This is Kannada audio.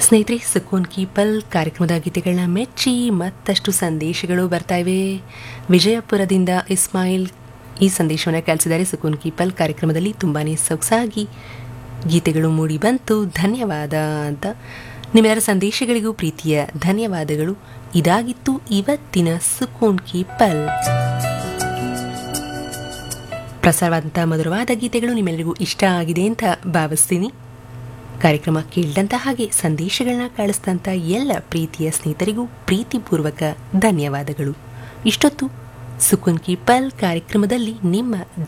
ಸ್ನೇಹಿತರೆ ಸುಕೋನ್ ಕೀಪಲ್ ಕಾರ್ಯಕ್ರಮದ ಗೀತೆಗಳನ್ನ ಮೆಚ್ಚಿ ಮತ್ತಷ್ಟು ಸಂದೇಶಗಳು ಬರ್ತಾ ಇವೆ ವಿಜಯಪುರದಿಂದ ಇಸ್ಮಾಯಿಲ್ ಈ ಸಂದೇಶವನ್ನು ಕಳಿಸಿದ್ದಾರೆ ಸುಕೋನ್ ಕೀಪಲ್ ಕಾರ್ಯಕ್ರಮದಲ್ಲಿ ತುಂಬಾ ಸೊಗಸಾಗಿ ಗೀತೆಗಳು ಮೂಡಿ ಬಂತು ಧನ್ಯವಾದ ಅಂತ ನಿಮ್ಮೆಲ್ಲರ ಸಂದೇಶಗಳಿಗೂ ಪ್ರೀತಿಯ ಧನ್ಯವಾದಗಳು ಇದಾಗಿತ್ತು ಇವತ್ತಿನ ಸುಕೋನ್ ಕೀಪಲ್ ಪ್ರಸಾರವಾದಂಥ ಮಧುರವಾದ ಗೀತೆಗಳು ನಿಮ್ಮೆಲ್ಲರಿಗೂ ಇಷ್ಟ ಆಗಿದೆ ಅಂತ ಭಾವಿಸ್ತೀನಿ ಕಾರ್ಯಕ್ರಮ ಕೇಳಿದಂಥ ಹಾಗೆ ಸಂದೇಶಗಳನ್ನ ಕಳಿಸಿದಂಥ ಎಲ್ಲ ಪ್ರೀತಿಯ ಸ್ನೇಹಿತರಿಗೂ ಪ್ರೀತಿಪೂರ್ವಕ ಧನ್ಯವಾದಗಳು ಇಷ್ಟೊತ್ತು ಸುಕುನ್ ಕಿ ಪಲ್ ಕಾರ್ಯಕ್ರಮದಲ್ಲಿ ನಿಮ್ಮ